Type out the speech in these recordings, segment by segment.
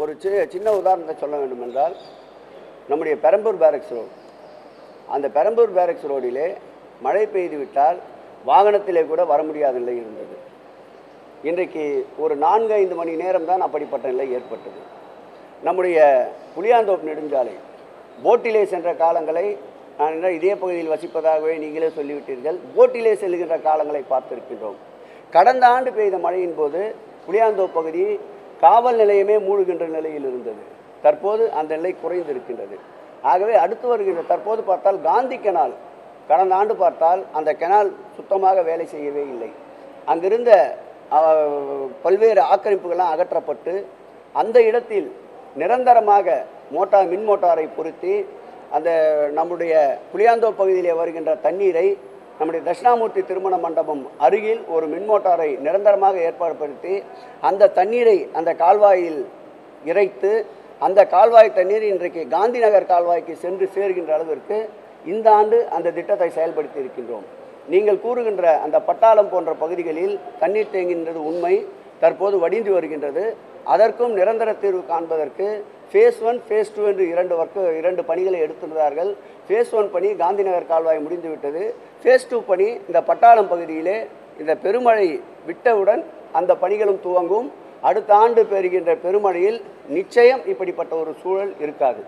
ஒரு சி சின்ன உதாரணத்தை சொல்ல வேண்டும் என்றால் நம்முடைய பெரம்பூர் பேரக்ஸ் ரோடு அந்த பெரம்பூர் பேரக்ஸ் ரோடிலே மழை பெய்து விட்டால் வாகனத்திலே கூட வர முடியாத நிலை இருந்தது இன்றைக்கு ஒரு நான்கு ஐந்து மணி நேரம் தான் அப்படிப்பட்ட நிலை ஏற்பட்டது நம்முடைய புளியாந்தோப்பு நெடுஞ்சாலை போட்டிலே சென்ற காலங்களை நான் என்ன இதே பகுதியில் வசிப்பதாகவே நீங்களே சொல்லிவிட்டீர்கள் போட்டிலே செல்கின்ற காலங்களை பார்த்திருக்கின்றோம் கடந்த ஆண்டு பெய்த மழையின் போது புளியாந்தோப்பு பகுதி காவல் நிலையமே மூழ்கின்ற நிலையில் இருந்தது தற்போது அந்த நிலை குறைந்திருக்கின்றது ஆகவே அடுத்து வருகின்ற தற்போது பார்த்தால் காந்தி கெனால் கடந்த ஆண்டு பார்த்தால் அந்த கெனால் சுத்தமாக வேலை செய்யவே இல்லை அங்கிருந்த அஹ், பல்வேறு ஆக்கிரமிப்புகள்லாம் அகற்றப்பட்டு அந்த இடத்தில் நிரந்தரமாக மோட்டார் மின் மோட்டாரை பொருத்தி அந்த நம்முடைய புளியாந்தோ பகுதியிலே வருகின்ற தண்ணீரை நம்முடைய தட்சிணாமூர்த்தி திருமண மண்டபம் அருகில் ஒரு மின் மோட்டாரை நிரந்தரமாக ஏற்பாடுபடுத்தி அந்த தண்ணீரை அந்த கால்வாயில் இறைத்து அந்த கால்வாய் தண்ணீர் இன்றைக்கு காந்தி நகர் கால்வாய்க்கு சென்று சேர்கின்ற அளவிற்கு இந்த ஆண்டு அந்த திட்டத்தை செயல்படுத்தி இருக்கின்றோம் நீங்கள் கூறுகின்ற அந்த பட்டாளம் போன்ற பகுதிகளில் தண்ணீர் தேங்குகின்றது உண்மை தற்போது வடிந்து வருகின்றது அதற்கும் நிரந்தர தீர்வு காண்பதற்கு ஃபேஸ் ஒன் ஃபேஸ் டூ என்று இரண்டு ஒர்க்கு இரண்டு பணிகளை எடுத்திருந்தார்கள் ஃபேஸ் ஒன் பணி காந்தி நகர் கால்வாய் முடிந்துவிட்டது ஃபேஸ் டூ பணி இந்த பட்டாளம் பகுதியிலே இந்த பெருமழை விட்டவுடன் அந்த பணிகளும் துவங்கும் அடுத்த ஆண்டு பெறுகின்ற பெருமழையில் நிச்சயம் இப்படிப்பட்ட ஒரு சூழல் இருக்காது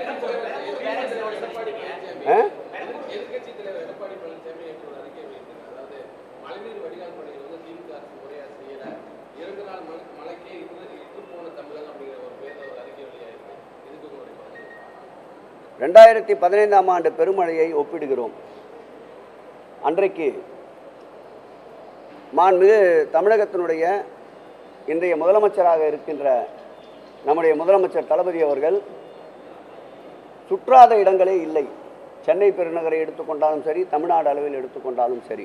ஆ? எதிர்க்கட்சி தலைவர் எடப்பாடி பழனிசாமி நேற்று ஒரு அறிக்கை வெளியிட்டார் அதாவது மழைநீர் வடிகால் பணிகள் வந்து திமுக அரசு முறையா செய்யல இரண்டு நாள் மழை மழைக்கே இருந்து இட்டு போன தமிழகம் அப்படிங்கிற ஒரு பேர ஒரு அறிக்கை வெளியாயிருக்கு இதுக்கு உங்களுடைய பதில் ரெண்டாயிரத்தி பதினைந்தாம் ஆண்டு பெருமழையை ஒப்பிடுகிறோம் அன்றைக்கு மாண்புமிகு தமிழகத்தினுடைய இன்றைய முதலமைச்சராக இருக்கின்ற நம்முடைய முதலமைச்சர் தளபதி அவர்கள் சுற்றாத இடங்களே இல்லை சென்னை பெருநகரை எடுத்துக்கொண்டாலும் சரி தமிழ்நாடு அளவில் எடுத்துக்கொண்டாலும் சரி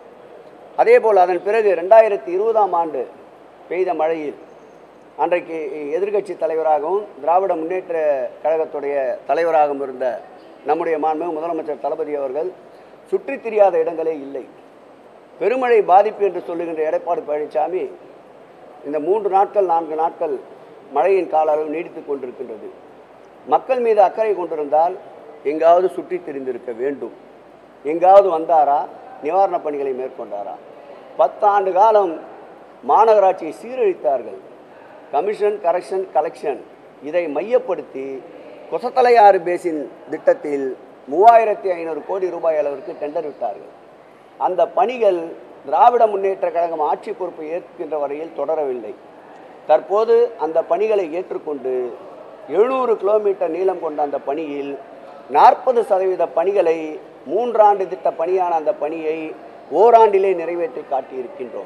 அதே போல் அதன் பிறகு ரெண்டாயிரத்தி இருபதாம் ஆண்டு பெய்த மழையில் அன்றைக்கு எதிர்க்கட்சி தலைவராகவும் திராவிட முன்னேற்ற கழகத்துடைய தலைவராகவும் இருந்த நம்முடைய மாண்பு முதலமைச்சர் தளபதி அவர்கள் சுற்றித் திரியாத இடங்களே இல்லை பெருமழை பாதிப்பு என்று சொல்லுகின்ற எடப்பாடி பழனிசாமி இந்த மூன்று நாட்கள் நான்கு நாட்கள் மழையின் கால அளவு நீடித்துக் கொண்டிருக்கின்றது மக்கள் மீது அக்கறை கொண்டிருந்தால் எங்காவது சுற்றித் திரிந்திருக்க வேண்டும் எங்காவது வந்தாரா நிவாரணப் பணிகளை மேற்கொண்டாரா பத்தாண்டு காலம் மாநகராட்சியை சீரழித்தார்கள் கமிஷன் கரெக்ஷன் கலெக்ஷன் இதை மையப்படுத்தி கொசத்தலையாறு பேசின் திட்டத்தில் மூவாயிரத்தி ஐநூறு கோடி ரூபாய் அளவிற்கு டெண்டர் விட்டார்கள் அந்த பணிகள் திராவிட முன்னேற்ற கழகம் ஆட்சி பொறுப்பை ஏற்கின்ற வரையில் தொடரவில்லை தற்போது அந்த பணிகளை ஏற்றுக்கொண்டு எழுநூறு கிலோமீட்டர் நீளம் கொண்ட அந்த பணியில் நாற்பது சதவீத பணிகளை மூன்றாண்டு திட்ட பணியான அந்த பணியை ஓராண்டிலே நிறைவேற்றி காட்டியிருக்கின்றோம்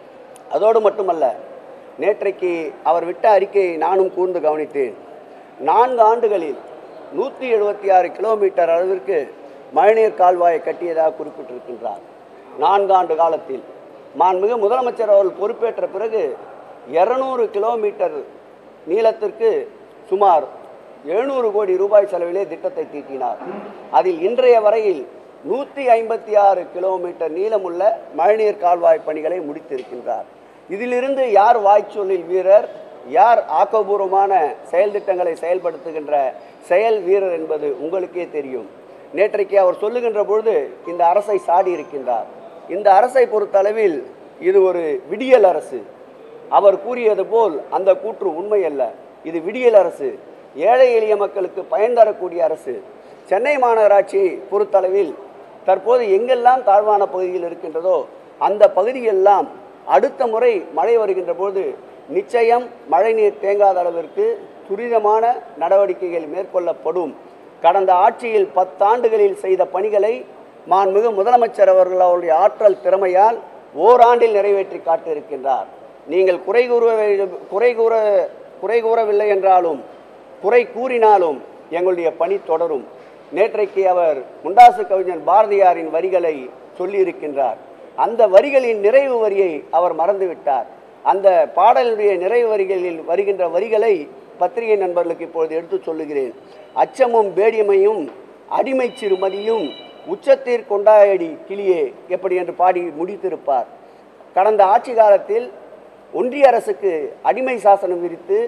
அதோடு மட்டுமல்ல நேற்றைக்கு அவர் விட்ட அறிக்கையை நானும் கூர்ந்து கவனித்தேன் நான்கு ஆண்டுகளில் நூற்றி எழுபத்தி ஆறு கிலோமீட்டர் அளவிற்கு மழைநீர் கால்வாயை கட்டியதாக குறிப்பிட்டிருக்கின்றார் நான்கு ஆண்டு காலத்தில் மாண்புமிகு முதலமைச்சர் அவர்கள் பொறுப்பேற்ற பிறகு இருநூறு கிலோமீட்டர் நீளத்திற்கு சுமார் எழுநூறு கோடி ரூபாய் செலவிலே திட்டத்தை தீட்டினார் அதில் இன்றைய வரையில் நூற்றி ஐம்பத்தி ஆறு கிலோமீட்டர் நீளமுள்ள மழைநீர் கால்வாய் பணிகளை முடித்திருக்கின்றார் இதிலிருந்து யார் வாய்ச்சொல்லில் வீரர் யார் ஆக்கப்பூர்வமான செயல் திட்டங்களை செயல்படுத்துகின்ற செயல் வீரர் என்பது உங்களுக்கே தெரியும் நேற்றைக்கு அவர் சொல்லுகின்ற பொழுது இந்த அரசை சாடி இருக்கின்றார் இந்த அரசை பொறுத்தளவில் இது ஒரு விடியல் அரசு அவர் கூறியது போல் அந்த கூற்று உண்மை அல்ல இது விடியல் அரசு ஏழை எளிய மக்களுக்கு பயன் தரக்கூடிய அரசு சென்னை மாநகராட்சியை பொறுத்தளவில் தற்போது எங்கெல்லாம் தாழ்வான பகுதியில் இருக்கின்றதோ அந்த பகுதியெல்லாம் அடுத்த முறை மழை வருகின்ற போது நிச்சயம் மழைநீர் தேங்காத அளவிற்கு துரிதமான நடவடிக்கைகள் மேற்கொள்ளப்படும் கடந்த ஆட்சியில் பத்தாண்டுகளில் செய்த பணிகளை மாண்புமிகு முதலமைச்சர் அவர்கள் அவருடைய ஆற்றல் திறமையால் ஓராண்டில் நிறைவேற்றி காட்டியிருக்கின்றார் நீங்கள் குறை கூற குறை கூற குறை கூறவில்லை என்றாலும் குறை கூறினாலும் எங்களுடைய பணி தொடரும் நேற்றைக்கு அவர் முண்டாசு கவிஞன் பாரதியாரின் வரிகளை சொல்லியிருக்கின்றார் அந்த வரிகளின் நிறைவு வரியை அவர் மறந்துவிட்டார் அந்த பாடலுடைய நிறைவு வரிகளில் வருகின்ற வரிகளை பத்திரிகை நண்பர்களுக்கு இப்பொழுது எடுத்துச் சொல்லுகிறேன் அச்சமும் பேடியமையும் அடிமை சிறுமதியும் உச்சத்தீர் கொண்டாயடி கிளியே எப்படி என்று பாடி முடித்திருப்பார் கடந்த ஆட்சி காலத்தில் ஒன்றிய அரசுக்கு அடிமை சாசனம் விரித்து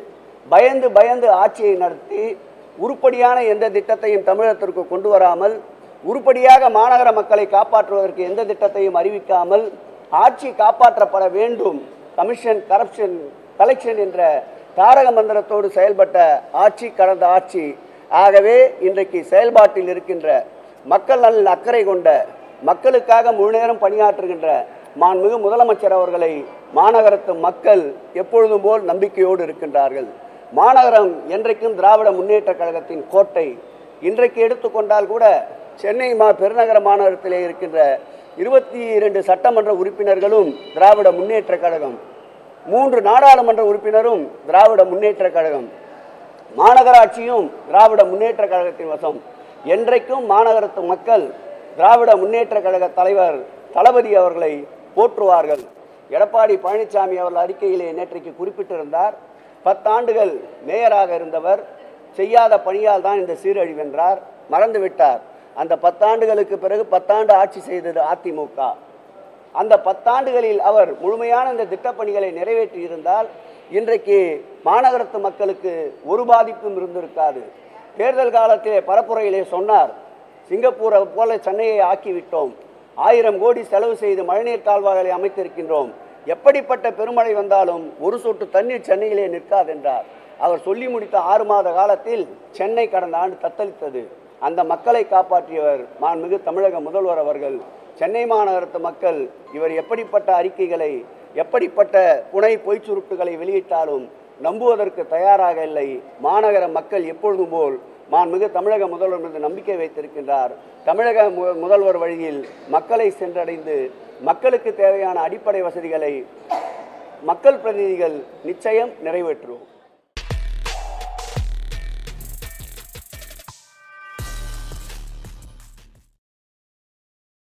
பயந்து பயந்து ஆட்சியை நடத்தி உருப்படியான எந்த திட்டத்தையும் தமிழகத்திற்கு கொண்டு வராமல் உருப்படியாக மாநகர மக்களை காப்பாற்றுவதற்கு எந்த திட்டத்தையும் அறிவிக்காமல் ஆட்சி காப்பாற்றப்பட வேண்டும் கமிஷன் கரப்ஷன் கலெக்ஷன் என்ற தாரக மந்திரத்தோடு செயல்பட்ட ஆட்சி கடந்த ஆட்சி ஆகவே இன்றைக்கு செயல்பாட்டில் இருக்கின்ற மக்கள் நலன் அக்கறை கொண்ட மக்களுக்காக முழு நேரம் பணியாற்றுகின்ற மாண்புமிகு முதலமைச்சர் அவர்களை மாநகரத்து மக்கள் எப்பொழுதும் போல் நம்பிக்கையோடு இருக்கின்றார்கள் மாநகரம் என்றைக்கும் திராவிட முன்னேற்ற கழகத்தின் கோட்டை இன்றைக்கு எடுத்துக்கொண்டால் கூட சென்னை மா பெருநகர மாநகரத்திலே இருக்கின்ற இருபத்தி இரண்டு சட்டமன்ற உறுப்பினர்களும் திராவிட முன்னேற்ற கழகம் மூன்று நாடாளுமன்ற உறுப்பினரும் திராவிட முன்னேற்ற கழகம் மாநகராட்சியும் திராவிட முன்னேற்ற கழகத்தின் வசம் என்றைக்கும் மாநகரத்து மக்கள் திராவிட முன்னேற்ற கழக தலைவர் தளபதி அவர்களை போற்றுவார்கள் எடப்பாடி பழனிசாமி அவர்கள் அறிக்கையிலே நேற்றைக்கு குறிப்பிட்டிருந்தார் பத்தாண்டுகள் மேயராக இருந்தவர் செய்யாத பணியால் தான் இந்த சீரழிவென்றார் மறந்துவிட்டார் அந்த பத்தாண்டுகளுக்கு பிறகு பத்தாண்டு ஆட்சி செய்தது அதிமுக அந்த பத்தாண்டுகளில் அவர் முழுமையான இந்த திட்டப்பணிகளை நிறைவேற்றி இருந்தால் இன்றைக்கு மாநகரத்து மக்களுக்கு ஒரு பாதிப்பும் இருந்திருக்காது தேர்தல் காலத்திலே பரப்புரையிலே சொன்னார் சிங்கப்பூரை போல சென்னையை ஆக்கிவிட்டோம் ஆயிரம் கோடி செலவு செய்து மழைநீர் கால்வாய்களை அமைத்திருக்கின்றோம் எப்படிப்பட்ட பெருமழை வந்தாலும் ஒரு சொட்டு தண்ணீர் சென்னையிலே நிற்காதென்றார் அவர் சொல்லி முடித்த ஆறு மாத காலத்தில் சென்னை கடந்த ஆண்டு தத்தளித்தது அந்த மக்களை காப்பாற்றியவர் மாண்புமிகு தமிழக முதல்வர் அவர்கள் சென்னை மாநகரத்து மக்கள் இவர் எப்படிப்பட்ட அறிக்கைகளை எப்படிப்பட்ட புனை பொய்ச் சுருட்டுகளை வெளியிட்டாலும் நம்புவதற்கு தயாராக இல்லை மாநகர மக்கள் எப்பொழுதும் போல் மாண்புமிகு தமிழக முதல்வர் மீது நம்பிக்கை வைத்திருக்கின்றார் தமிழக மு- முதல்வர் வழியில் மக்களை சென்றடைந்து மக்களுக்கு தேவையான அடிப்படை வசதிகளை மக்கள் பிரதிநிதிகள் நிச்சயம் நிறைவேற்றுவோம்